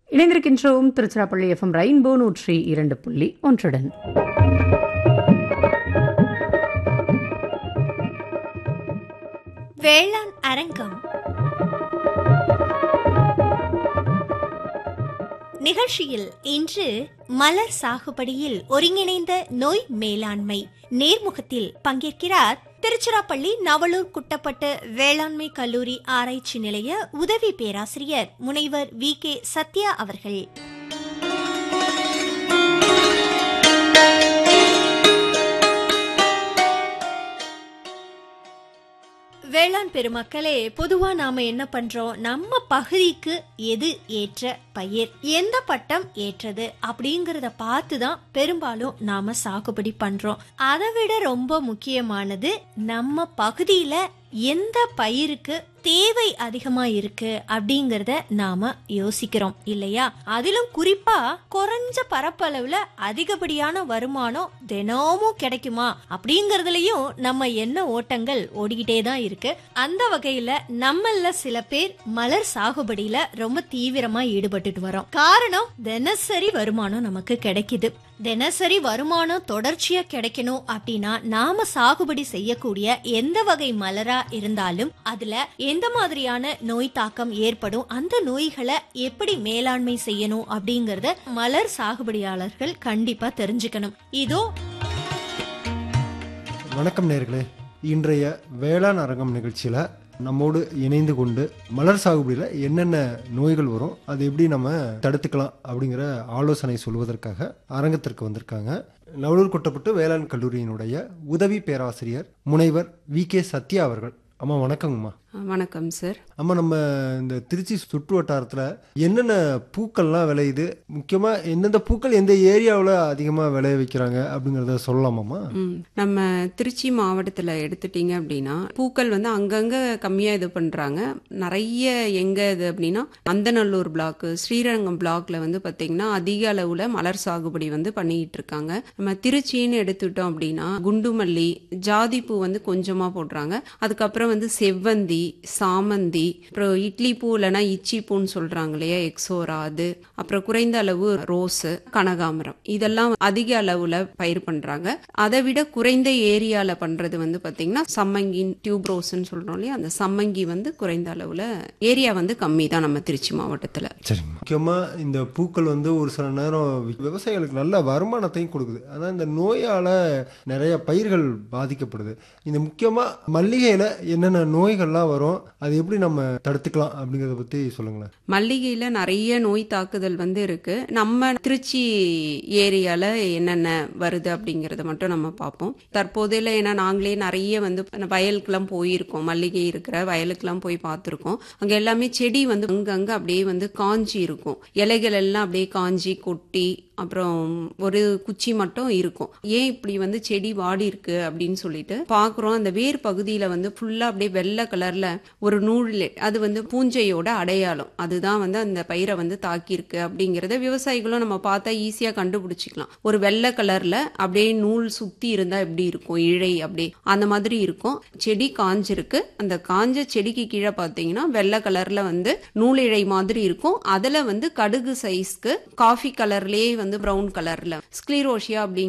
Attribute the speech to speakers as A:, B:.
A: இணைந்திருக்கின்றோம் Tiruchirappalli FM rainbow நூற்றி இரண்டு புள்ளி ஒன்றுடன்
B: வேளாண் அரங்கம் நிகழ்ச்சியில் இன்று மலர் சாகுபடியில் ஒருங்கிணைந்த நோய் மேலாண்மை நேர்முகத்தில் பங்கேற்கிறார் திருச்சிராப்பள்ளி நவலூர் குட்டப்பட்டு வேளாண்மை கல்லூரி ஆராய்ச்சி நிலைய உதவி பேராசிரியர் முனைவர் வி கே சத்யா அவர்கள் வேளாண் பெருமக்களே பொதுவா நாம என்ன பண்றோம் நம்ம பகுதிக்கு எது ஏற்ற பயிர் எந்த பட்டம் ஏற்றது அப்படிங்கறத பார்த்து தான் பெரும்பாலும் நாம சாகுபடி பண்றோம் அதை விட ரொம்ப முக்கியமானது நம்ம பகுதியில எந்த பயிருக்கு தேவை அதிகமா இருக்கு அப்படிங்கறத நாம யோசிக்கிறோம் இல்லையா அதிலும் குறிப்பா குறைஞ்ச பரப்பளவுல அதிகப்படியான வருமானம் தினமும் கிடைக்குமா அப்படிங்கறதுலயும் நம்ம என்ன ஓட்டங்கள் ஓடிக்கிட்டே தான் இருக்கு அந்த வகையில நம்மள சில பேர் மலர் சாகுபடியில ரொம்ப தீவிரமா ஈடுபட்டுட்டு வரோம் காரணம் தினசரி வருமானம் நமக்கு கிடைக்குது தினசரி வருமானம் தொடர்ச்சியா கிடைக்கணும் அப்படின்னா நாம சாகுபடி செய்யக்கூடிய எந்த வகை மலரா இருந்தாலும் அதுல எந்த மாதிரியான நோய் தாக்கம் ஏற்படும் அந்த நோய்களை எப்படி மேலாண்மை செய்யணும் அப்படிங்கறத மலர் சாகுபடியாளர்கள் கண்டிப்பா தெரிஞ்சுக்கணும் இதோ
C: வணக்கம் நேர்களே இன்றைய வேளாண் அரங்கம் நிகழ்ச்சியில் நம்மோடு இணைந்து கொண்டு மலர் சாகுபடியில் என்னென்ன நோய்கள் வரும் அது எப்படி நம்ம தடுத்துக்கலாம் அப்படிங்கிற ஆலோசனை சொல்வதற்காக அரங்கத்திற்கு வந்திருக்காங்க நவலூர் கொட்டப்பட்டு வேளாண் கல்லூரியினுடைய உதவி பேராசிரியர் முனைவர் வி கே சத்யா அவர்கள் அம்மா வணக்கங்கம்மா
D: வணக்கம் சார்
C: அம்மா நம்ம இந்த திருச்சி சுற்று வட்டாரத்தில் என்னென்ன பூக்கள்லாம் விளையுது முக்கியமாக எந்தெந்த பூக்கள் எந்த ஏரியாவில் அதிகமாக விளைய வைக்கிறாங்க அப்படிங்கிறத சொல்லலாமாம்மா
D: ம், நம்ம திருச்சி மாவட்டத்தில் எடுத்துட்டீங்க அப்படின்னா பூக்கள் வந்து அங்கங்கே கம்மியாக இது பண்ணுறாங்க நிறைய எங்கே இது அப்படின்னா அந்தநல்லூர் பிளாக்கு ஸ்ரீரங்கம் பிளாக்ல வந்து பார்த்தீங்கன்னா அதிக அளவில் மலர் சாகுபடி வந்து பண்ணிக்கிட்டு இருக்காங்க நம்ம திருச்சின்னு எடுத்துட்டோம் அப்படின்னா குண்டுமல்லி ஜாதி பூ வந்து கொஞ்சமாக போடுறாங்க அதுக்கப்புறம் வந்து செவ்வந்தி சாமந்தி அப்புறம் இட்லி பூ இல்லைன்னா இச்சி பூன்னு சொல்கிறாங்க இல்லையா எக்ஸோரா அது அப்புறம் குறைந்த அளவு ரோஸு கனகாமரம் இதெல்லாம் அதிக அளவில் பயிர் பண்ணுறாங்க அதை விட குறைந்த ஏரியாவில் பண்ணுறது வந்து பார்த்திங்கன்னா சம்மங்கி டியூப் ரோஸ்ன்னு சொல்கிறோம் இல்லையா அந்த சம்மங்கி வந்து குறைந்த அளவில் ஏரியா வந்து கம்மி தான் நம்ம திருச்சி மாவட்டத்தில்
C: சரி முக்கியமாக இந்த பூக்கள் வந்து ஒரு சில நேரம் வி- விவசாயிகளுக்கு நல்ல வருமானத்தையும் கொடுக்குது ஆனால் இந்த நோயால் நிறைய பயிர்கள் பாதிக்கப்படுது இந்த முக்கியமாக மல்லிகையில் என்னென்ன நோய்கள்லாம் வரும் அது எப்படி நம்ம தடுத்துக்கலாம் அப்படிங்கிறத பற்றி சொல்லுங்களேன்
D: மல்லிகையில் நிறைய நோய் தாக்குதல் வந்து இருக்கு நம்ம திருச்சி ஏரியால என்னென்ன வருது அப்படிங்கறத மட்டும் நம்ம பார்ப்போம் தற்போதையில ஏன்னா நாங்களே நிறைய வந்து வயலுக்கெல்லாம் போயிருக்கோம் மல்லிகை இருக்கிற வயலுக்கெல்லாம் போய் பார்த்துருக்கோம் அங்க எல்லாமே செடி வந்து அங்கங்க அப்படியே வந்து காஞ்சி இருக்கும் இலைகள் எல்லாம் அப்படியே காஞ்சி கொட்டி அப்புறம் ஒரு குச்சி மட்டும் இருக்கும் ஏன் இப்படி வந்து செடி வாடி இருக்கு அப்படின்னு சொல்லிட்டு பார்க்குறோம் அந்த வேர் பகுதியில வந்து ஃபுல்லா அப்படியே வெள்ளை கலர்ல ஒரு நூல் அது வந்து பூஞ்சையோட அடையாளம் அதுதான் வந்து அந்த பயிரை வந்து தாக்கியிருக்கு அப்படிங்கிறத விவசாயிகளும் நம்ம பார்த்தா ஈஸியா கண்டுபிடிச்சிக்கலாம் ஒரு வெள்ளை கலர்ல அப்படியே நூல் சுத்தி இருந்தா எப்படி இருக்கும் இழை அப்படியே அந்த மாதிரி இருக்கும் செடி காஞ்சிருக்கு அந்த காஞ்ச செடிக்கு கீழே பார்த்தீங்கன்னா வெள்ளை கலர்ல வந்து நூலிழை மாதிரி இருக்கும் அதுல வந்து கடுகு சைஸ்க்கு காஃபி கலர்லயே வந்து பிரவுன் கலர்ல ஸ்க்ளீரோஷியா அப்படி